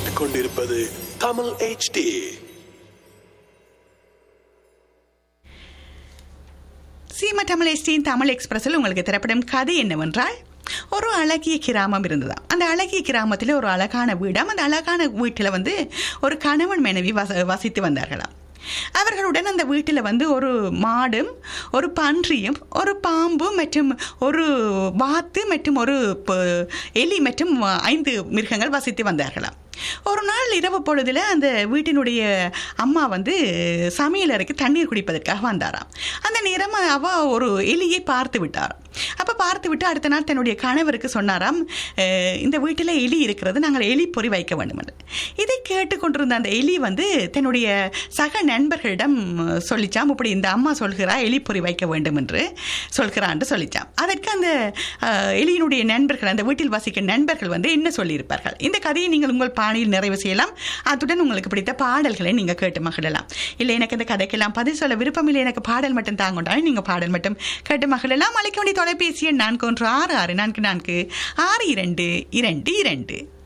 கேட்டுக்கொண்டிருப்பது தமிழ் HD சீமா தமிழ் எஸ்டியின் தமிழ் எக்ஸ்பிரஸில் உங்களுக்கு திரைப்படம் கதை என்னவென்றால் ஒரு அழகிய கிராமம் இருந்ததாம் அந்த அழகிய கிராமத்தில் ஒரு அழகான வீடாம் அந்த அழகான வீட்டில் வந்து ஒரு கணவன் மனைவி வச வசித்து வந்தார்களாம் அவர்களுடன் அந்த வீட்டில் வந்து ஒரு மாடும் ஒரு பன்றியும் ஒரு பாம்பு மற்றும் ஒரு வாத்து மற்றும் ஒரு ப- எலி மற்றும் ஐந்து மிருகங்கள் வசித்து வந்தார்களாம் ஒரு நாள் இரவு பொழுதில் அந்த வீட்டினுடைய அம்மா வந்து சமையலறைக்கு தண்ணீர் குடிப்பதற்காக வந்தாராம் அந்த நேரம் அவ ஒரு எலியை பார்த்து விட்டார் அப்போ பார்த்து விட்டு அடுத்த நாள் தன்னுடைய கணவருக்கு சொன்னாராம் "அஹ், இந்த வீட்டில் எலி இருக்கிறது நாங்கள் எலி பொறி வைக்க வேண்டும் என்று இதை கேட்டுக்கொண்டிருந்த அந்த எலி வந்து தன்னுடைய சக நண்பர்களிடம் சொல்லிச்சாம் இப்படி இந்த அம்மா சொல்கிறா எலி பொறி வைக்க வேண்டும் என்று சொல்கிறான்னு சொல்லிச்சாம் அதற்கு அந்த அஹ், எலியினுடைய நண்பர்கள் அந்த வீட்டில் வசிக்கும் நண்பர்கள் வந்து என்ன சொல்லியிருப்பார்கள் இந்த கதையை நீங்கள் உங்கள் பாணியில் நிறைவு செய்யலாம் அத்துடன் உங்களுக்கு பிடித்த பாடல்களை நீங்கள் கேட்டு மகிழலாம் இல்லை எனக்கு இந்த கதைக்கெல்லாம் பதில் சொல்ல விருப்பம் இல்லை எனக்கு பாடல் மட்டும் தாங்கொண்டாலும் நீங்கள் பாடல் மட்டும் கேட்டு மகிழலாம் அழைக்க வேண்டிய தொலைபேசி எண் நான்கு ஒன்று ஆறு ஆறு நான்கு நான்கு ஆறு இரண்டு இரண்டு இரண்டு